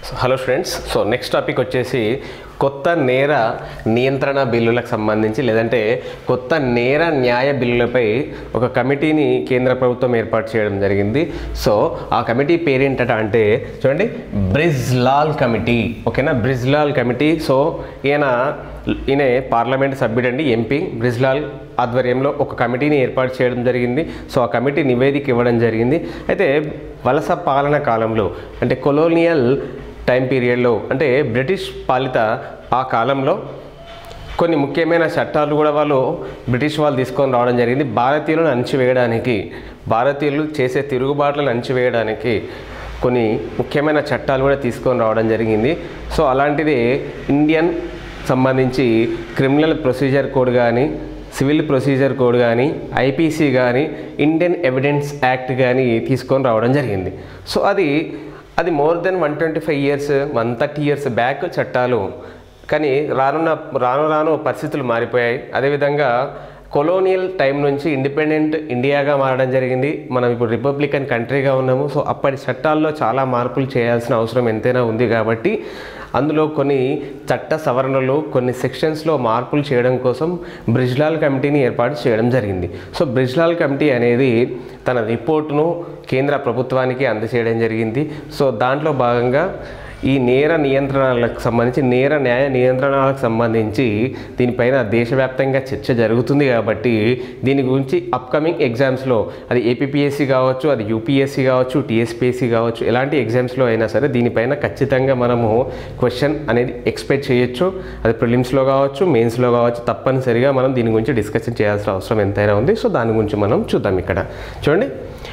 hello friends so next topic వచ్చేసి కొత్త నేర నియంత్రణ బిల్లులకు సంబంధించి లేదంటే కొత్త నేర న్యాయ బిల్లులపై ఒక కమిటీని కేంద్ర ప్రభుత్వం ఏర్పాటు చేయడం జరిగింది సో ఆ కమిటీ పేరేంటట అంటే చూడండి బ్రిజ్లాల్ కమిటీ ఓకేనా బ్రిజ్లాల్ కమిటీ సో ఈయన ఈయన పార్లమెంట్ సభ్యుడండి ఎంపీ బ్రిజ్లాల్ ఆధ్వర్యంలో ఒక కమిటీని ఏర్పాటు చేయడం జరిగింది సో ఆ కమిటీ నివేదిక ఇవ్వడం జరిగింది అయితే వలస పాలన కాలంలో అంటే కొలోనియల్ టైం పీరియడ్లో అంటే బ్రిటిష్ పాలిత ఆ కాలంలో కొన్ని ముఖ్యమైన చట్టాలు కూడా వాళ్ళు బ్రిటిష్ వాళ్ళు తీసుకొని రావడం జరిగింది భారతీయులను అణచివేయడానికి భారతీయులు చేసే తిరుగుబాట్లను అణచివేయడానికి కొన్ని ముఖ్యమైన చట్టాలు కూడా తీసుకొని రావడం జరిగింది సో అలాంటిది ఇండియన్ సంబంధించి క్రిమినల్ ప్రొసీజర్ కోడ్ కానీ సివిల్ ప్రొసీజర్ కోడ్ కానీ ఐపీసీ కానీ ఇండియన్ ఎవిడెన్స్ యాక్ట్ కానీ తీసుకొని రావడం జరిగింది సో అది అది more than one twenty five years one thirty years back చట్టాలు కానీ రానున్న రాను రాను పరిస్థితులు మారిపోయాయి అదేవిధంగా కొలోనియల్ టైం నుంచి ఇండిపెండెంట్ ఇండియాగా మారడం జరిగింది మనం ఇప్పుడు రిపబ్లికన్ కంట్రీగా ఉన్నాము సో అప్పటి చట్టాల్లో చాలా మార్పులు చేయాల్సిన అవసరం ఎంతైనా ఉంది కాబట్టి అందులో కొన్ని చట్ట సవరణలు కొన్ని సెక్షన్స్లో మార్పులు చేయడం కోసం బ్రిజ్లాల్ కమిటీని ఏర్పాటు చేయడం జరిగింది సో బ్రిజ్లాల్ కమిటీ అనేది తన రిపోర్టును కేంద్ర ప్రభుత్వానికి అందజేయడం జరిగింది సో దాంట్లో భాగంగా ఈ నేర నియంత్రణలకు సంబంధించి నేర న్యాయ నియంత్రణలకు సంబంధించి దీనిపైన దేశవ్యాప్తంగా చర్చ జరుగుతుంది కాబట్టి దీని గురించి అప్కమింగ్ ఎగ్జామ్స్లో అది ఏపీపీఎస్సీ కావచ్చు అది యూపీఎస్సీ కావచ్చు టీఎస్పీఎస్సీ కావచ్చు ఎలాంటి ఎగ్జామ్స్లో అయినా సరే దీనిపైన ఖచ్చితంగా మనము క్వశ్చన్ అనేది ఎక్స్పెక్ట్ చేయొచ్చు అది ప్రిలిమ్స్లో కావచ్చు మెయిన్స్లో కావచ్చు తప్పనిసరిగా మనం దీని గురించి డిస్కషన్ చేయాల్సిన అవసరం ఎంతైనా ఉంది సో దాని గురించి మనం చూద్దాం ఇక్కడ చూడండి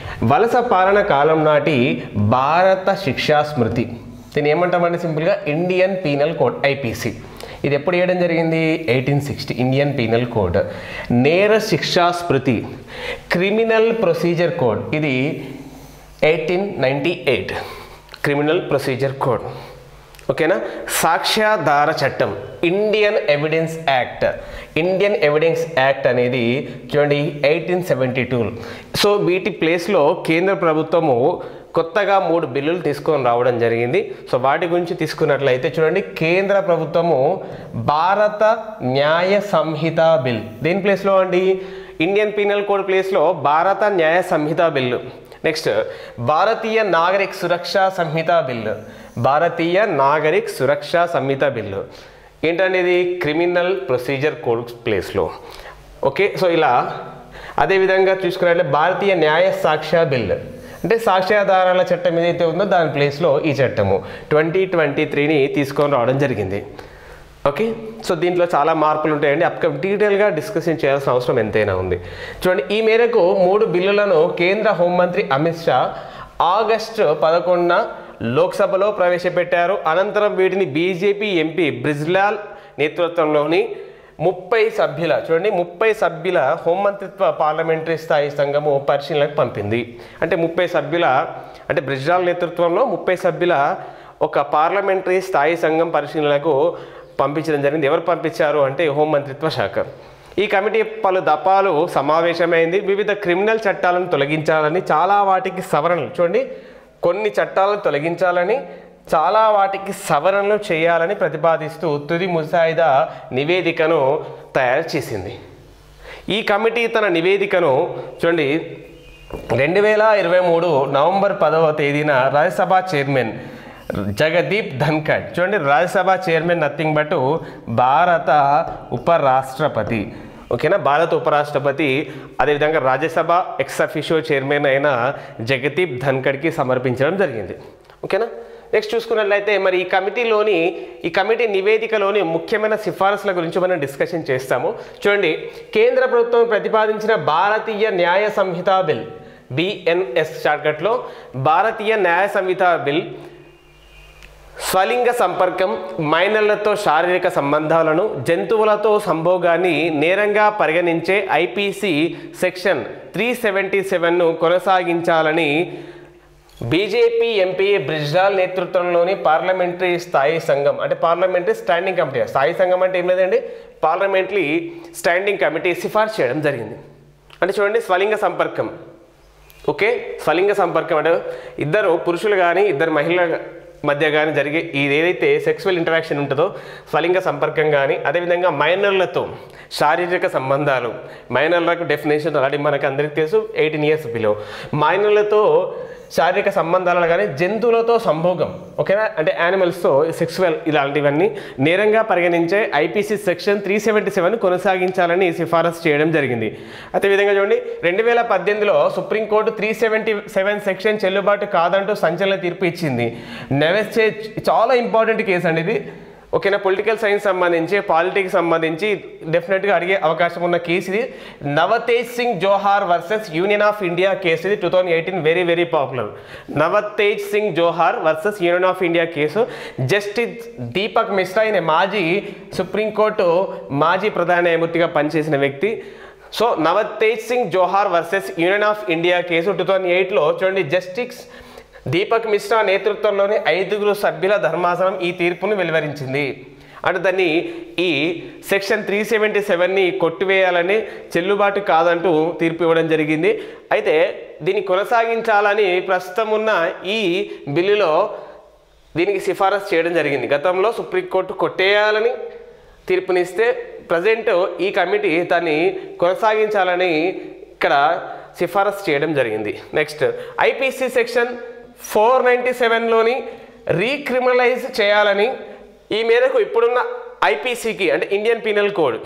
వలస పాలన కాలం నాటి భారత శిక్షా స్మృతి దీన్ని ఏమంటామంటే సింపుల్గా ఇండియన్ పీనల్ కోడ్ ఐపీసీ ఇది ఎప్పుడు వేయడం జరిగింది eighteen sixty Indian penal code నేర శిక్షా స్మృతి క్రిమినల్ ప్రొసీజర్ కోడ్ ఇది eighteen ninety eight criminal procedure code ఓకేనా సాక్ష్యాధార చట్టం Indian evidence act Indian evidence act అనేది చూడండి ఎయిటీన్ సెవెంటీ టూ సో వీటి ప్లేస్లో కేంద్ర ప్రభుత్వము కొత్తగా మూడు బిల్లులు తీసుకొని రావడం జరిగింది సో వాటి గురించి తీసుకున్నట్లయితే చూడండి కేంద్ర ప్రభుత్వము భారత న్యాయ సంహిత బిల్ దేని ప్లేస్లో అండి ఇండియన్ పీనల్ కోడ్ ప్లేస్లో Bharat Nyaya Sanhita bill next Bharatiya Nagarik Suraksha Sanhita bill Bharatiya Nagarik Suraksha Sanhita bill ఏంటంటే ఇది క్రిమినల్ ప్రొసీజర్ కోడ్ ప్లేస్లో ఓకే సో ఇలా అదేవిధంగా చూసుకున్నట్లయితే భారతీయ న్యాయ సాక్ష్య బిల్ అంటే సాక్ష్యాధారాల చట్టం ఏదైతే ఉందో దాని ప్లేస్లో ఈ చట్టము ట్వంటీ ట్వంటీ త్రీని తీసుకొని రావడం జరిగింది ఓకే సో దీంట్లో చాలా మార్పులు ఉంటాయండి అప్ డీటెయిల్గా డిస్కషన్ చేయాల్సిన అవసరం ఎంతైనా ఉంది చూడండి ఈ మేరకు మూడు బిల్లులను కేంద్ర హోంమంత్రి అమిత్ షా ఆగస్టు పదకొండున లోక్సభలో ప్రవేశపెట్టారు అనంతరం వీటిని బీజేపీ ఎంపీ బ్రిజ్లాల్ నేతృత్వంలోని ముప్పై సభ్యుల చూడండి ముప్పై సభ్యుల హోంమంత్రిత్వ పార్లమెంటరీ స్థాయి సంఘము పరిశీలనకు పంపింది అంటే ముప్పై సభ్యుల అంటే బ్రిజ్లాల్ నేతృత్వంలో ముప్పై సభ్యుల ఒక పార్లమెంటరీ స్థాయి సంఘం పరిశీలనకు పంపించడం జరిగింది ఎవరు పంపించారు అంటే హోంమంత్రిత్వ శాఖ ఈ కమిటీ పలు దఫాలు సమావేశమైంది వివిధ క్రిమినల్ చట్టాలను తొలగించాలని చాలా వాటికి సవరణలు చూడండి కొన్ని చట్టాలను తొలగించాలని చాలా వాటికి సవరణలు చేయాలని ప్రతిపాదిస్తూ తుది ముసాయిదా నివేదికను తయారు చేసింది ఈ కమిటీ తన నివేదికను చూడండి రెండు వేల ఇరవై మూడు నవంబర్ పదవ తేదీన రాజ్యసభ చైర్మన్ జగదీప్ ధన్కడ్ చూడండి రాజ్యసభ చైర్మన్ నథింగ్ బట్ భారత ఉపరాష్ట్రపతి ఓకేనా భారత ఉపరాష్ట్రపతి అదేవిధంగా రాజ్యసభ ఎక్స్ అఫిషియో చైర్మన్ అయిన జగదీప్ ధన్కడ్కి సమర్పించడం జరిగింది ఓకేనా నెక్స్ట్ చూసుకున్నట్లయితే మరి ఈ కమిటీలోని ఈ కమిటీ నివేదికలోని ముఖ్యమైన సిఫారసుల గురించి మనం డిస్కషన్ చేస్తాము చూడండి కేంద్ర ప్రభుత్వం ప్రతిపాదించిన భారతీయ న్యాయ సంహిత బిల్ బిఎన్ఎస్ షార్ట్కట్లో భారతీయ న్యాయ సంహిత బిల్ స్వలింగ సంపర్కం మైనర్లతో శారీరక సంబంధాలను జంతువులతో సంభోగాన్ని నేరంగా పరిగణించే ఐపీసీ సెక్షన్ త్రీ సెవెంటీ సెవెన్ను కొనసాగించాలని బీజేపీ ఎంపీ బ్రిజ్లాల్ నేతృత్వంలోని పార్లమెంటరీ స్థాయి సంఘం అంటే పార్లమెంటరీ స్టాండింగ్ కమిటీ స్థాయి సంఘం అంటే ఏం లేదండి పార్లమెంటరీ స్టాండింగ్ కమిటీ సిఫార్సు చేయడం జరిగింది అంటే చూడండి స్వలింగ సంపర్కం ఓకే స్వలింగ సంపర్కం అంటే ఇద్దరు పురుషులు కానీ ఇద్దరు మహిళ మధ్య కానీ జరిగే ఇది ఏదైతే సెక్సువల్ ఇంటరాక్షన్ ఉంటుందో స్వలింగ సంపర్కం కానీ అదేవిధంగా మైనర్లతో శారీరక సంబంధాలు మైనర్లకు డెఫినేషన్ ఆల్రెడీ మనకు అందరికీ తెలుసు ఎయిటీన్ ఇయర్స్ బిలో మైనర్లతో శారీరక సంబంధాలు కానీ జంతువులతో సంభోగం ఓకేనా అంటే యానిమల్స్తో సెక్సువల్ ఇలాంటివన్నీ నేరంగా పరిగణించే IPC section three seventy seven కొనసాగించాలని సిఫారసు చేయడం జరిగింది అదేవిధంగా చూడండి రెండు వేల పద్దెనిమిదిలో supreme court three seventy seven section చెల్లుబాటు కాదంటూ సంచలన తీర్పు ఇచ్చింది నెవెస్ చాలా ఇంపార్టెంట్ కేసు అండి ఇది ఓకేనా పొలిటికల్ సైన్స్ సంబంధించి పాలిటిక్స్ సంబంధించి డెఫినెట్గా అడిగే అవకాశం ఉన్న కేసు ఇది Navtej Singh Johar versus union of India case ఇది two thousand eighteen very very popular Navtej Singh Johar versus union of India case justice Deepak Mishra ఆయన మాజీ సుప్రీంకోర్టు మాజీ ప్రధాన న్యాయమూర్తిగా పనిచేసిన వ్యక్తి so Navtej Singh Johar versus union of India case two thousand ఎయిట్లో చూడండి జస్టిస్ దీపక్ మిశ్రా నేతృత్వంలోని ఐదుగురు సభ్యుల ధర్మాసనం ఈ తీర్పును వెలువరించింది అంటే దాన్ని ఈ సెక్షన్ త్రీ సెవెంటీ సెవెన్ని కొట్టివేయాలని చెల్లుబాటు కాదంటూ తీర్పు ఇవ్వడం జరిగింది అయితే దీన్ని కొనసాగించాలని ప్రస్తుతం ఉన్న ఈ బిల్లులో దీనికి సిఫారసు చేయడం జరిగింది గతంలో సుప్రీంకోర్టు కొట్టేయాలని తీర్పునిస్తే ప్రజెంట్ ఈ కమిటీ దాన్ని కొనసాగించాలని ఇక్కడ సిఫారసు చేయడం జరిగింది next IPC section four ninety సెవెన్లోని రీక్రిమినలైజ్ చేయాలని ఈ మేరకు ఇప్పుడున్న ఐపీసీకి అంటే ఇండియన్ పీనల్ కోడ్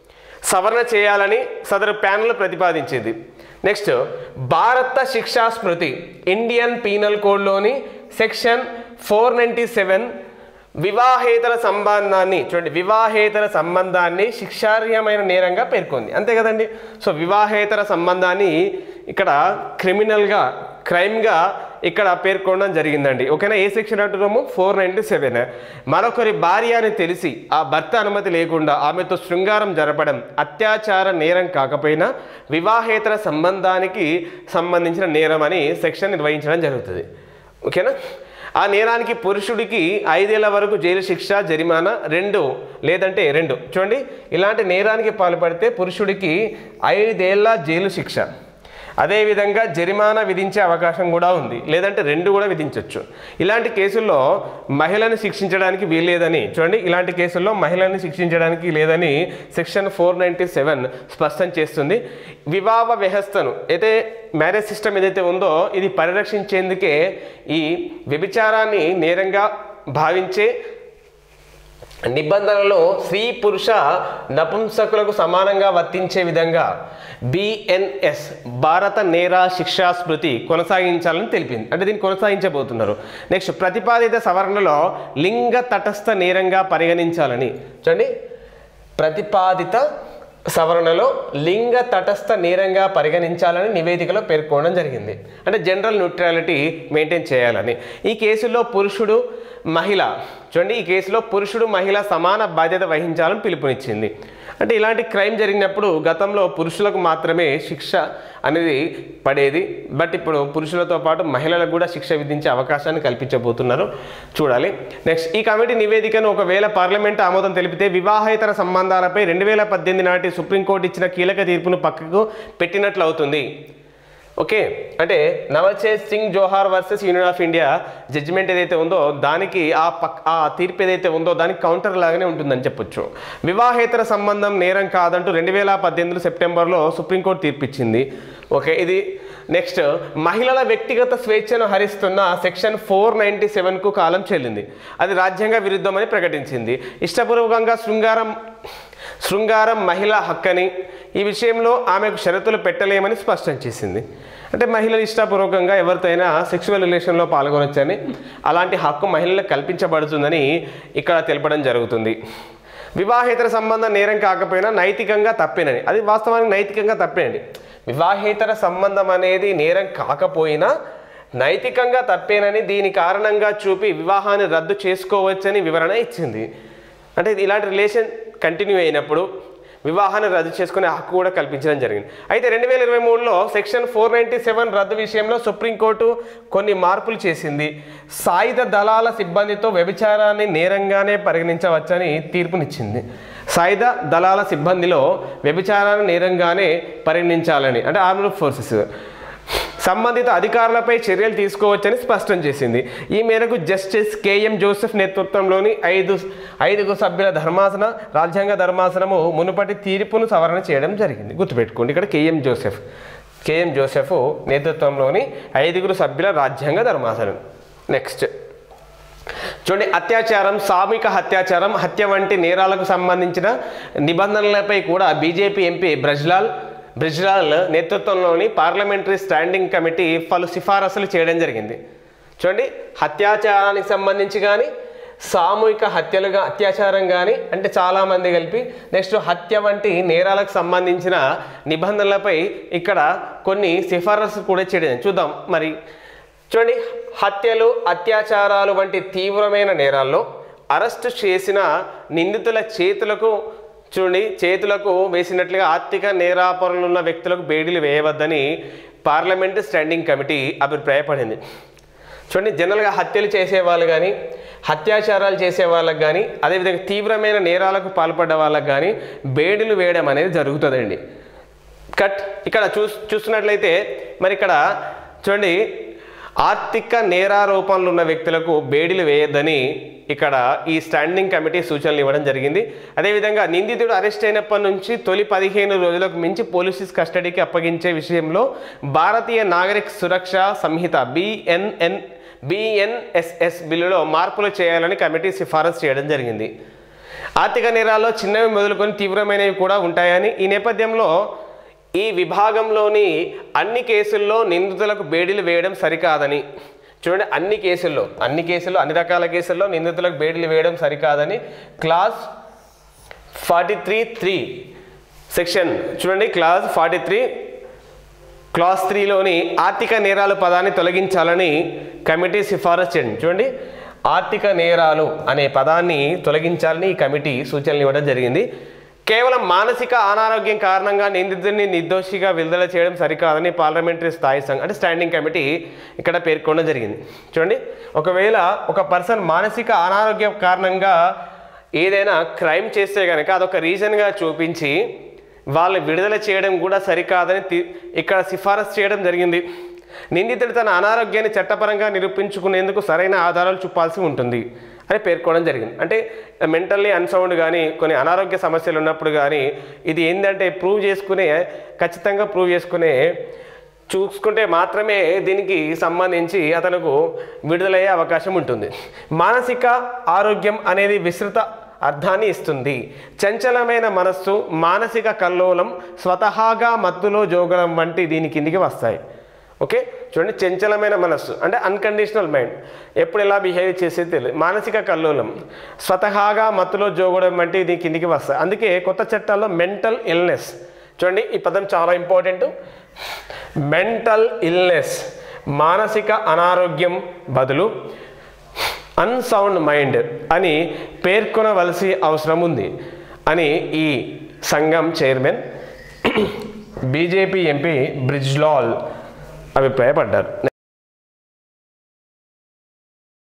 సవరణ చేయాలని సదరు ప్యానెల్ ప్రతిపాదించింది నెక్స్ట్ భారత శిక్షా స్మృతి ఇండియన్ పీనల్ కోడ్లోని సెక్షన్ ఫోర్ నైంటీ సెవెన్ వివాహేతర సంబంధాన్ని చూడండి వివాహేతర సంబంధాన్ని శిక్షార్హమైన నేరంగా పేర్కొంది అంతే కదండి సో వివాహేతర సంబంధాన్ని ఇక్కడ క్రిమినల్గా క్రైమ్గా ఇక్కడ పేర్కొనడం జరిగిందండి ఓకేనా ఏ సెక్షన్ అంటున్నాము ఫోర్ నైంటీ సెవెన్ మరొకరి భార్య అని తెలిసి ఆ భర్త అనుమతి లేకుండా ఆమెతో శృంగారం జరపడం అత్యాచార నేరం కాకపోయినా వివాహేతర సంబంధానికి సంబంధించిన నేరం అని సెక్షన్ నిర్వహించడం జరుగుతుంది ఓకేనా ఆ నేరానికి పురుషుడికి ఐదేళ్ల వరకు జైలు శిక్ష జరిమానా రెండు లేదంటే రెండు చూడండి ఇలాంటి నేరానికి పాల్పడితే పురుషుడికి ఐదేళ్ల జైలు శిక్ష అదేవిధంగా జరిమానా విధించే అవకాశం కూడా ఉంది లేదంటే రెండు కూడా విధించవచ్చు ఇలాంటి కేసుల్లో మహిళను శిక్షించడానికి వీల్లేదని చూడండి ఇలాంటి కేసుల్లో మహిళని శిక్షించడానికి లేదని సెక్షన్ ఫోర్ నైంటీ సెవెన్ స్పష్టం చేస్తుంది వివాహ వ్యవస్థను అయితే మ్యారేజ్ సిస్టమ్ ఏదైతే ఉందో ఇది పరిరక్షించేందుకే ఈ వ్యభిచారాన్ని నేరంగా భావించే నిబంధనలు స్త్రీ పురుష నపుంసకులకు సమానంగా వర్తించే విధంగా బిఎన్ఎస్ భారత నేర శిక్షా స్మృతి కొనసాగించాలని తెలిపింది అంటే దీన్ని కొనసాగించబోతున్నారు నెక్స్ట్ ప్రతిపాదిత సవరణలో లింగ తటస్థ నేరంగా పరిగణించాలని చూడండి ప్రతిపాదిత సవరణలో లింగ తటస్థ నేరంగా పరిగణించాలని నివేదికలో పేర్కొనడం జరిగింది అంటే జనరల్ న్యూట్రాలిటీ మెయింటైన్ చేయాలని ఈ కేసులో పురుషుడు మహిళ చూడండి ఈ కేసులో పురుషుడు మహిళ సమాన బాధ్యత వహించాలని పిలుపునిచ్చింది అంటే ఇలాంటి క్రైమ్ జరిగినప్పుడు గతంలో పురుషులకు మాత్రమే శిక్ష అనేది పడేది బట్ ఇప్పుడు పురుషులతో పాటు మహిళలకు కూడా శిక్ష విధించే అవకాశాన్ని కల్పించబోతున్నారు చూడాలి నెక్స్ట్ ఈ కమిటీ నివేదికను ఒకవేళ పార్లమెంట్ ఆమోదం తెలిపితే వివాహేతర సంబంధాలపై రెండు వేల పద్దెనిమిది నాటి సుప్రీంకోర్టు ఇచ్చిన కీలక తీర్పును పక్కకు పెట్టినట్లు అవుతుంది ఓకే అంటే నవచేత్ Singh Johar versus union of India judgement ఏదైతే ఉందో దానికి ఆ పక్ ఆ తీర్పు ఏదైతే ఉందో దానికి కౌంటర్ లాగానే ఉంటుందని చెప్పొచ్చు వివాహేతర సంబంధం నేరం కాదంటూ రెండు వేల పద్దెనిమిది సెప్టెంబర్లో సుప్రీంకోర్టు తీర్పిచ్చింది ఓకే ఇది నెక్స్ట్ మహిళల వ్యక్తిగత స్వేచ్ఛను హరిస్తున్న సెక్షన్ ఫోర్ నైంటీ సెవెన్కు కాలం చెల్లింది అది రాజ్యాంగ విరుద్ధమని ప్రకటించింది ఇష్టపూర్వకంగా శృంగారం శృంగారం మహిళా హక్కని ఈ విషయంలో ఆమెకు షరతులు పెట్టలేమని స్పష్టం చేసింది అంటే మహిళలు ఇష్టపూర్వకంగా ఎవరితో అయినా సెక్షువల్ రిలేషన్లో పాల్గొనొచ్చని అలాంటి హక్కు మహిళలకు కల్పించబడుతుందని ఇక్కడ తెలపడం జరుగుతుంది వివాహేతర సంబంధం నేరం కాకపోయినా నైతికంగా తప్పేనని అది వాస్తవానికి నైతికంగా తప్పేనండి వివాహేతర సంబంధం అనేది నేరం కాకపోయినా నైతికంగా తప్పేనని దీని కారణంగా చూపి వివాహాన్ని రద్దు చేసుకోవచ్చని వివరణ ఇచ్చింది అంటే ఇది ఇలాంటి రిలేషన్ కంటిన్యూ అయినప్పుడు వివాహాన్ని రద్దు చేసుకునే హక్కు కూడా కల్పించడం జరిగింది అయితే రెండు వేల ఇరవై మూడులో సెక్షన్ ఫోర్ నైంటీ సెవెన్ రద్దు విషయంలో సుప్రీంకోర్టు కొన్ని మార్పులు చేసింది సాయుధ దళాల సిబ్బందితో వ్యభిచారాన్ని నేరంగానే పరిగణించవచ్చని తీర్పునిచ్చింది సాయుధ దళాల సిబ్బందిలో వ్యభిచారాన్ని నేరంగానే పరిగణించాలని అంటే ఆర్మ్డ్ ఫోర్సెస్ సంబంధిత అధికారులపై చర్యలు తీసుకోవచ్చని స్పష్టం చేసింది ఈ మేరకు జస్టిస్ కేఎం జోసెఫ్ నేతృత్వంలోని ఐదు ఐదుగురు సభ్యుల ధర్మాసన రాజ్యాంగ ధర్మాసనము మునుపటి తీర్పును సవరణ చేయడం జరిగింది గుర్తుపెట్టుకోండి ఇక్కడ కేఎం జోసెఫ్ కేఎం జోసెఫ్ నేతృత్వంలోని ఐదుగురు సభ్యుల రాజ్యాంగ ధర్మాసనం నెక్స్ట్ చూడండి అత్యాచారం సామూహిక అత్యాచారం హత్య వంటి నేరాలకు సంబంధించిన నిబంధనలపై కూడా బీజేపీ ఎంపీ బ్రజ్లాల్ బ్రిజ్లాల్ నేతృత్వంలోని పార్లమెంటరీ స్టాండింగ్ కమిటీ పలు సిఫారసులు చేయడం జరిగింది చూడండి హత్యాచారానికి సంబంధించి కానీ సామూహిక హత్యలుగా అత్యాచారం కానీ అంటే చాలామంది కలిపి నెక్స్ట్ హత్య వంటి నేరాలకు సంబంధించిన నిబంధనలపై ఇక్కడ కొన్ని సిఫారసు కూడా చేయడం చూద్దాం మరి చూడండి హత్యలు అత్యాచారాలు వంటి తీవ్రమైన నేరాల్లో అరెస్టు చేసిన నిందితుల చేతులకు చూడండి చేతులకు వేసినట్లుగా ఆర్థిక నేరాపరులున్న వ్యక్తులకు బేడీలు వేయవద్దని పార్లమెంటు స్టాండింగ్ కమిటీ అభిప్రాయపడింది చూడండి జనరల్గా హత్యలు చేసేవాళ్ళు కానీ అత్యాచారాలు చేసే వాళ్ళకి కానీ అదేవిధంగా తీవ్రమైన నేరాలకు పాల్పడ్డ వాళ్ళకి కానీ బేడులు వేయడం అనేది జరుగుతుందండి కట్ ఇక్కడ చూ చూస్తున్నట్లయితే మరి ఇక్కడ చూడండి ఆర్థిక నేరారోపణలు ఉన్న వ్యక్తులకు బేడీలు వేయొద్దని ఇక్కడ ఈ స్టాండింగ్ కమిటీ సూచనలు ఇవ్వడం జరిగింది అదేవిధంగా నిందితుడు అరెస్ట్ అయినప్పటి నుంచి తొలి పదిహేను రోజులకు మించి పోలీసు కస్టడీకి అప్పగించే విషయంలో భారతీయ నాగరిక సురక్ష సంహిత బిఎన్ఎన్ బిఎన్ఎస్ఎస్ బిల్లులో మార్పులు చేయాలని కమిటీ సిఫారసు చేయడం జరిగింది ఆర్థిక నేరాల్లో చిన్నవి మొదలుకొని తీవ్రమైనవి కూడా ఉంటాయని ఈ నేపథ్యంలో ఈ విభాగంలోని అన్ని కేసుల్లో నిందితులకు బేడీలు వేయడం సరికాదని చూడండి అన్ని కేసుల్లో అన్ని కేసుల్లో అన్ని రకాల కేసుల్లో నిందితులకు బేడీలు వేయడం సరికాదని clause forty three three section చూడండి క్లాస్ ఫార్టీ త్రీ క్లాస్ త్రీలోని ఆర్థిక నేరాలు పదాన్ని తొలగించాలని కమిటీ సిఫారసు చేయండి చూడండి ఆర్థిక నేరాలు అనే పదాన్ని తొలగించాలని ఈ కమిటీ సూచనలు ఇవ్వడం జరిగింది కేవలం మానసిక అనారోగ్యం కారణంగా నిందితుడిని నిర్దోషిగా విడుదల చేయడం సరికాదని పార్లమెంటరీ స్థాయి సంఘం అంటే స్టాండింగ్ కమిటీ ఇక్కడ పేర్కొనడం జరిగింది చూడండి ఒకవేళ ఒక పర్సన్ మానసిక అనారోగ్యం కారణంగా ఏదైనా క్రైమ్ చేస్తే కనుక అదొక రీజన్గా చూపించి వాళ్ళు విడుదల చేయడం కూడా సరికాదని తి- ఇక్కడ సిఫారసు చేయడం జరిగింది నిందితుడు తన అనారోగ్యాన్ని చట్టపరంగా నిరూపించుకునేందుకు సరైన ఆధారాలు చూపాల్సి ఉంటుంది అని పేర్కోవడం జరిగింది అంటే మెంటల్లీ అన్సౌండ్ కానీ కొన్ని అనారోగ్య సమస్యలు ఉన్నప్పుడు కానీ ఇది ఏంటంటే ప్రూవ్ చేసుకునే ఖచ్చితంగా ప్రూవ్ చేసుకునే చూసుకుంటే మాత్రమే దీనికి సంబంధించి అతనుకు విడుదలయ్యే అవకాశం ఉంటుంది మానసిక ఆరోగ్యం అనేది విస్తృత అర్థాన్ని ఇస్తుంది చంచలమైన మనస్సు మానసిక కల్లోలం స్వతహాగా మత్తులో జోగడం వంటి దీని కిందికి వస్తాయి ఓకే చూడండి చంచలమైన మనస్సు అంటే అన్కండిషనల్ మైండ్ ఎప్పుడు ఎలా బిహేవ్ చేసేది తెలియదు మానసిక కల్లోలం స్వతహాగా మత్తులో జోగడం వంటి దీని కిందికి వస్తాయి అందుకే కొత్త చట్టాల్లో మెంటల్ ఇల్నెస్ చూడండి ఈ పదం చాలా ఇంపార్టెంట్ మెంటల్ ఇల్నెస్ మానసిక అనారోగ్యం బదులు అన్సౌండ్ మైండ్ అని పేర్కొనవలసి అవసరం ఉంది అని ఈ సంఘం చైర్మన్ బీజేపీ ఎంపీ బ్రిజ్లాల్ అభిప్రాయపడ్డారు